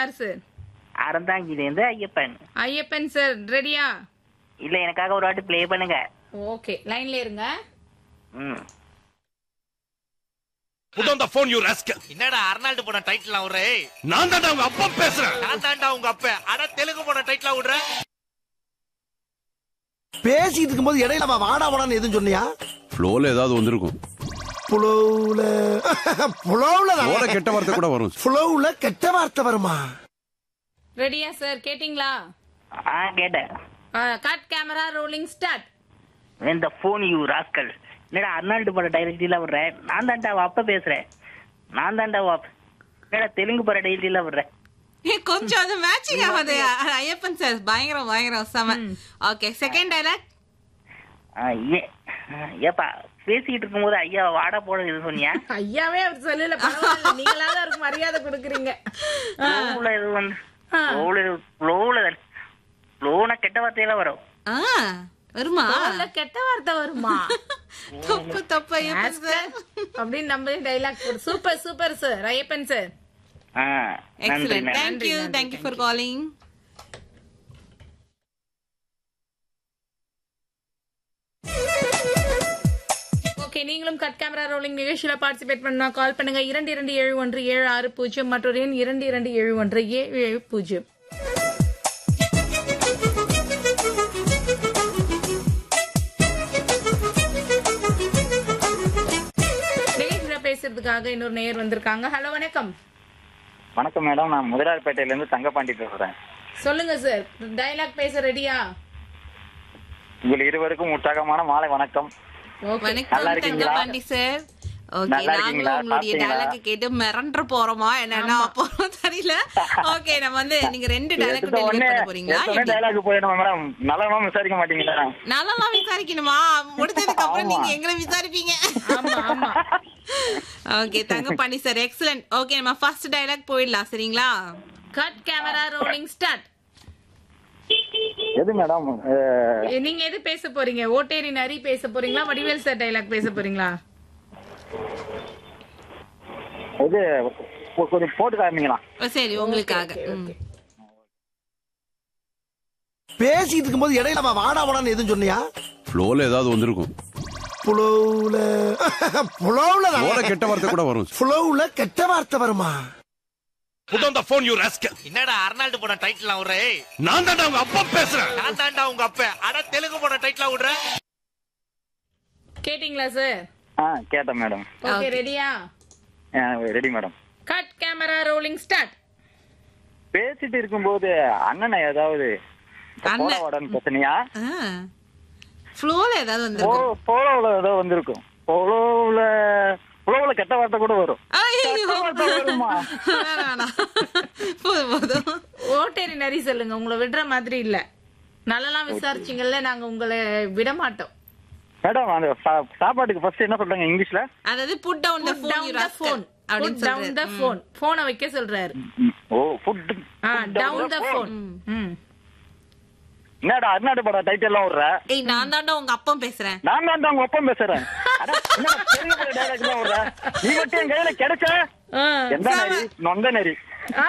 யார் சார் அறந்தாங்கிலேருந்து ஐயப்பன் ஐயப்பன் சார் ரெடியா இல்ல எனக்காக ஒரு வாட்டி ப்ளே பண்ணுங்க ஓகே லைன்ல இருங்க ம் Put on the phone, you rascal. என்னடா அர்னால்டு போன டைட்டில் விடுறே நான் தான் உங்க அப்பா பேசுறேன் நான் தாண்டா உங்க அப்ப அட தெலுங்கு போன டைட்டில் விடுற பேசிட்டு இருக்கும்போது இடையில அவன் வாடா வாடான்னு எதுவும் சொன்னியா ஃப்ளோல ஏதாவது வந்திருக்கும் புலவுல புலவுல ஃப்ளோல கெட்ட வார்த்தை கூட வரும் புலவுல கெட்ட வார்த்தை வருமா ரெடியா சார் கேட்டிங்களா ஆ கேட்டேன் கட் கேமரா ரோலிங் ஸ்டார்ட் இந்த போன் யூ ராஸ்கல் என்னடா அர்னால்டு பட டைரக்டில விடுறேன் நான் தான்டா அவ அப்பா பேசுறேன் நான் தான்டா அவ அப்பா என்னடா தெலுங்கு பட டைரக்டில விடுறேன் ஏ, கொஞ்சம் அது மேட்சிங் ஆகாது ஐயப்பன் சார் பயங்கரம் பயங்கரம் செம ஓகே செகண்ட் டைலாக் ஆ, ஏ ஆ, ஏப்பா பேசிக்கிட்டு இருக்கும்போது ஐயா வாடா போட இது சொன்னியா ஐயாவே அவர் சொல்லல பரவாயில்ல நீங்களாவது அவருக்கு மரியாதை கொடுக்குறீங்க ஃப்ளோவில் இது வந்து ஃப்ளோவில் ஃப்ளோவில் ஃப்ளோனா கெட்ட வார்த்தையெல்லாம் வரும் ஆ வருமா இல்ல கெட்ட வார்த்தை வருமா தப்பு தப்பு ஐயப்பன் சார் அப்படின்னு நம்ம dialogue super super sir Ayyappan sir ஆ நன்றி எக்ஸலன்ட் நன்றி. Thank you thank you for calling okay நீங்களும் கட் கேமரா ரோலிங் நிகழ்ச்சியில பார்ட்டிசிபேட் பண்ணா கால் பண்ணுங்க இரண்டு இரண்டு ஏழு ஒன்று ஏழு ஆறு பூஜ்ஜியம் மற்றொரு எண் இரண்டு இரண்டு ஏழு ஒன்று ஏழு ஏழு பூஜ்ஜியம் நிகழ்ச்சியில பேசுறதுக்காக இன்னொரு நேயர் வந்திருக்காங்க ஹலோ வணக்கம் வணக்கம் மேடம் நான் முதலாளிப்பேட்டையில இருந்து தங்கப்பாண்டி பேசுறேன் சொல்லுங்க சார் டைலாக் பேச ரெடியா உங்கள் இருவருக்கும் உற்சாகமான மாலை வணக்கம் ஓகே வணக்கம் நல்லா இருக்கீங்களா? தங்கபாண்டி சார் ஓகே நல்லா நாங்களும் இருக்கீங்களா? உங்களுடைய சாப்பிட்டீங்களா? டைலாக் கேட்டு மிரண்டு போறோமா என்னன்னா போறோம் தெரியல ஓகே நம்ம வந்து நீங்க ரெண்டு டைலாக் எடுத்த டெலிவரி உடனே பண்ண போறீங்களா எடுத்த உடனே டைலாக் போயிடணும் மேடம் நல்லவா விசாரிக்க மாட்டீங்களா நல்லா விசாரிக்கணுமா முடிச்சதுக்கு அப்புறம் ஆமா. நீங்க எங்களை விசாரிப்பீங்க ஆமா ஆமா okay Thangapandi sir excellent okay நம்ம ஃபர்ஸ்ட் டைலாக் போயிடலாம் சரிங்களா கட் கேமரா ரோலிங் ஸ்டார்ட் எது மேடம் நீங்க எது பேச போறீங்க ஓட்டேரி நரி பேச போறீங்களா வடிவேல் சார் டைலாக் பேச போறீங்களா இது கொ- கொஞ்சம் போட்டு காமிங்களா ஓ, சரி உங்களுக்காக ம். பேசிட்டு இருக்கும்போது இடையில அவன் வாடா வாடான்னு எதுவும் சொன்னியா ஃப்ளோல ஏதாவது வந்திருக்கும் புலவுல புலவுல ஃப்ளோல கெட்ட வார்த்தை கூட வரும் புலவுல கெட்ட வார்த்தை வருமா Put on the phone, you rascal. என்னடா அர்னால்டு போன டைட்டில் விடுறே நான் தான் உங்க அப்பா பேசுறேன் நான் தாண்டா உங்க அப்ப அட தெலுங்கு போன டைட்டில் விடுற கேட்டிங்களா சார் ஆ கேட்டேன் மேடம் ஓகே ரெடியா ready madam cut camera rolling start பேசிட்டு இருக்கும்போது அண்ணனை ஏதாவது அண்ணன். போட வாடான்னு பிரச்சனையா ஆ. ஃப்ளோல ஏதாவது போ வந்திருக்கும் போலோவில் ஏதோ வந்திருக்கும் போலோவில் புலவுல கெட்ட வார்த்தை கூட வரும் ஐயோ கெட்ட வார்த்தை வருமா வேணாம், வேணாம். போதும் போதும் ஓட்டேரி நரி சொல்லுங்க உங்களை விடுற மாதிரி இல்ல நல்லலாம் விசாரிச்சீங்கல்ல நாங்க உங்களை விட மாட்டோம் மேடம் அந்த சா- சாப்பாட்டுக்கு ஃபர்ஸ்ட் என்ன சொல்றாங்க இங்கிலீஷ்ல அதாவது put down the Put phone down you the rascal phone. Put அப்படின்னு down the சொல்றாரு phone. Phone அ வைக்க சொல்றாரு ஓ put ah down the phone ம் என்னடா அர்நாடு படம் டைட்டில்லாம் விடுற ஏய் நான் தாண்டா உங்க அப்பன் பேசுறேன் நான் தான் உங்க ஒப்பம் பேசுறேன் அட, என்னடா பெரிய பெரிய dialogue தான் விடுற நீ மட்டும் என் கையில கிடைச்ச ஆ. எந்த நரி நொந்த நரி ஆ,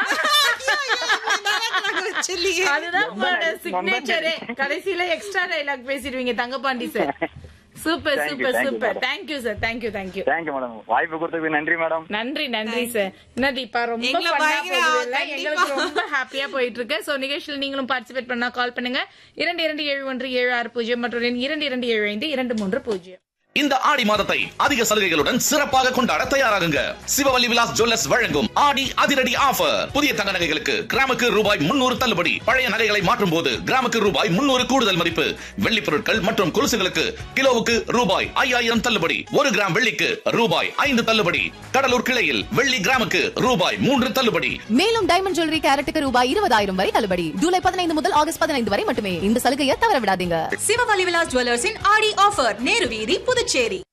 சொல்லியே அதுதான் உங்களோட நொந்த சிக்னேச்சரே கடைசியில எக்ஸ்ட்ரா டைலாக் பேசிடுவீங்க Thangapandi sir super Thank you, super thank you, super madam. Thank you sir thank you thank you thank you madam வாய்ப்பு கொடுத்ததுக்கு நன்றி மேடம் நன்றி நன்றி சார் என்ன தீபா ரொம்ப எங்களை fun ஆ பயங்கர போகுது இல்ல? கண்டிப்பா. எங்களுக்கு ரொம்ப ஹாப்பியா போயிட்டு இருக்கு சோ நிகழ்ச்சியில் நீங்களும் பார்ட்டிசிபேட் பண்ணா கால் பண்ணுங்க இரண்டு இரண்டு ஏழு ஒன்று ஏழு ஆறு பூஜ்ஜியம் மற்றும் எண் இரண்டு இரண்டு ஏழு ஐந்து இரண்டு மூன்று பூஜ்ஜியம் இந்த ஆடி மாதத்தை அதிக சலுகைகளுடன் சிறப்பாக கொண்டாட தயாராகுங்க சிவவல்லி விலாஸ் ஜுவல்லர்ஸ் வழங்கும் ஆடி அதிரடி ஆஃபர் புதிய தங்க நகைகளுக்கு கிராமுக்கு ரூபாய் முன்னூறு தள்ளுபடி பழைய நகைகளை மாற்றும் போது கிராமுக்கு ரூபாய் முன்னூறு கூடுதல் மதிப்பு வெள்ளி பொருட்கள் மற்றும் கொலுசுகளுக்கு கிலோவுக்கு ரூபாய் ஐயாயிரம் தள்ளுபடி ஒரு கிராம் வெள்ளிக்கு ரூபாய் ஐந்து தள்ளுபடி கடலூர் கிளையில் வெள்ளி கிராமுக்கு ரூபாய் மூன்று தள்ளுபடி மேலும் டைமண்ட் ஜுவல்லரி கேரட்டுக்கு ரூபாய் இருபதாயிரம் வரை தள்ளுபடி ஜூலை பதினைந்து முதல் ஆகஸ்ட் பதினைந்து வரை மட்டுமே இந்த சலுகையை தவற விடாதீங்க சிவவலி விலாஸ் ஜுவல்லர்ஸின் ஆடி ஆஃபர் நேரு வீதி புதுச்சேரி